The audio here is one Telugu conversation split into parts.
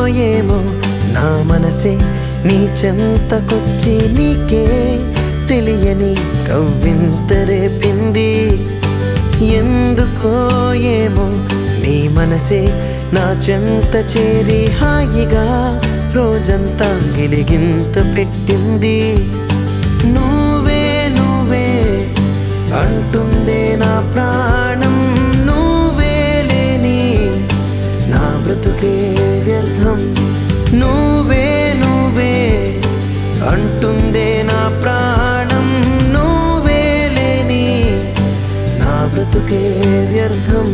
ఏమో నా మనసే నీ చెంతకొచ్చి నీకే తెలియని కవ్వింత రేపింది ఎందుకో ఏమో నీ మనసే నా చెంత చేరి హాయిగా రోజంతా గిలిగింత పెట్టింది నువ్వే నువ్వే అంటుందే నా ప్రాణం నువ్వే లేని నా బ్రతుకే వ్యర్థం నువ్వే నువ్వే అంటుందే నా ప్రాణం నువ్వే లేని నా బ్రతుకే వ్యర్థం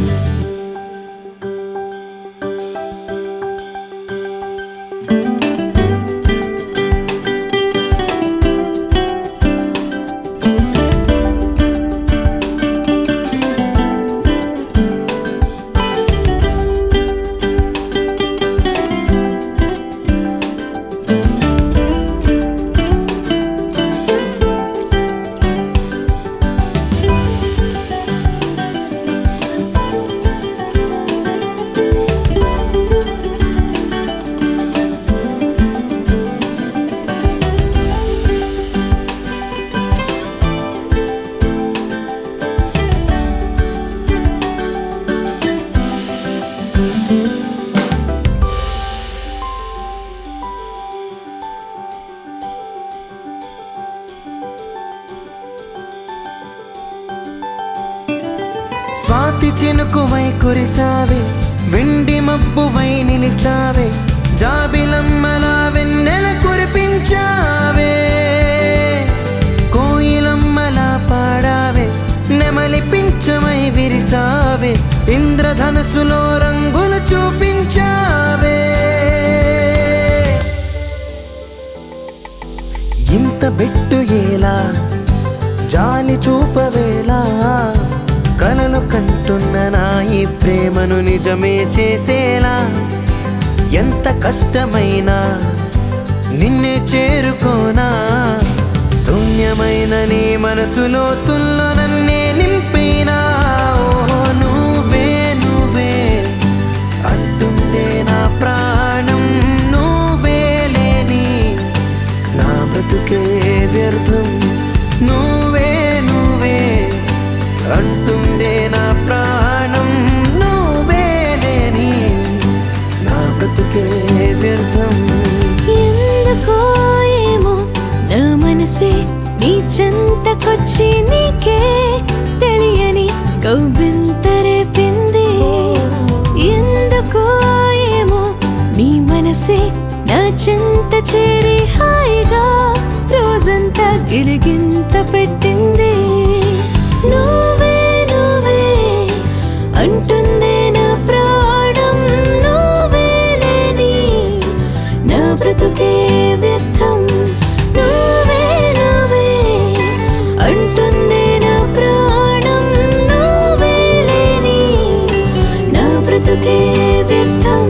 స్వాతి చినుకువై కురిసావే వెండి మబ్బువై నిలిచావే జాబిలమ్మలా వెన్నెల కురిపించావే కోయిలమ్మలా పాడావే నెమలి పించమై విరిసావే ఇంద్రధనసులో రంగులు చూపించావే ఇంత బెట్టు ఏలా జాలి చూపవేలా కలలు కంటున్న నా ఈ ప్రేమను నిజమే చేసేలా ఎంత కష్టమైనా నిన్నే చేరుకోనా శూన్యమైన నీ మనసులో తుల్లో నన్నే నింపినా ఓ నువ్వే నువ్వే అంటుందే నా ప్రాణం నువ్వే లేని నా బ్రతుకే వ్యర్థం నువ్వే నువ్వే అంటుందే నా ప్రాణం నువ్వే లేని నా బ్రతుకే వ్యర్థం ఎందుకో ఏమో నా మనసే నీ చెంతకొచ్చి నీకే తెలియని కవ్వింత రేపింది ఎందుకో ఏమో నీ మనసే నా చెంత చేరి హాయిగా రోజంతా గిలిగింత పెట్టింది నువ్వే నువ్వే అంటుందే నా ప్రాణం నువ్వే లేని నా బ్రతుకే వ్యర్థం నువ్వే నువ్వే అంటుందే నా ప్రాణం నువ్వే లేని నా బ్రతుకే వ్యర్థం